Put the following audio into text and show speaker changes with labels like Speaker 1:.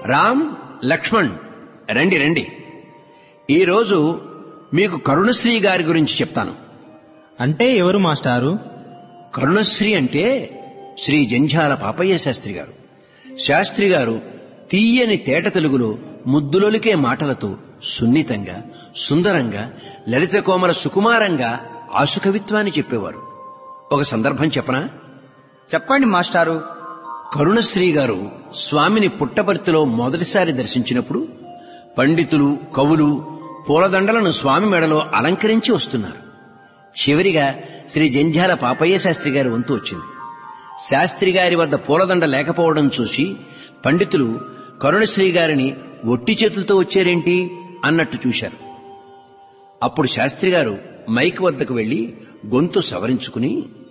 Speaker 1: రామ్ లక్ష్మణ్ రండి రండి ఈరోజు మీకు కరుణశ్రీ గారి గురించి చెప్తాను
Speaker 2: అంటే ఎవరు మాస్టారు
Speaker 1: కరుణశ్రీ అంటే శ్రీ జంఝాల పాపయ్య శాస్త్రి గారు శాస్త్రి గారు తీయని తేట తెలుగులో ముద్దులొలికే మాటలతో సున్నితంగా సుందరంగా లలిత కోమల సుకుమారంగా ఆసుకవిత్వాన్ని చెప్పేవారు ఒక సందర్భం చెప్పనా
Speaker 3: చెప్పండి మాస్టారు
Speaker 1: కరుణశ్రీ గారు స్వామిని పుట్టపర్తిలో మొదటిసారి దర్శించినప్పుడు పండితులు కవులు పూలదండలను స్వామి మెడలో అలంకరించి వస్తున్నారు చివరిగా శ్రీ జంధ్యాల పాపయ్య శాస్త్రి గారి వంతు వచ్చింది శాస్త్రి గారి వద్ద పూలదండ లేకపోవడం చూసి పండితులు కరుణశ్రీ గారిని ఒట్టి చేతులతో వచ్చారేంటి అన్నట్టు చూశారు అప్పుడు శాస్త్రి గారు మైక్ వద్దకు వెళ్లి గొంతు సవరించుకుని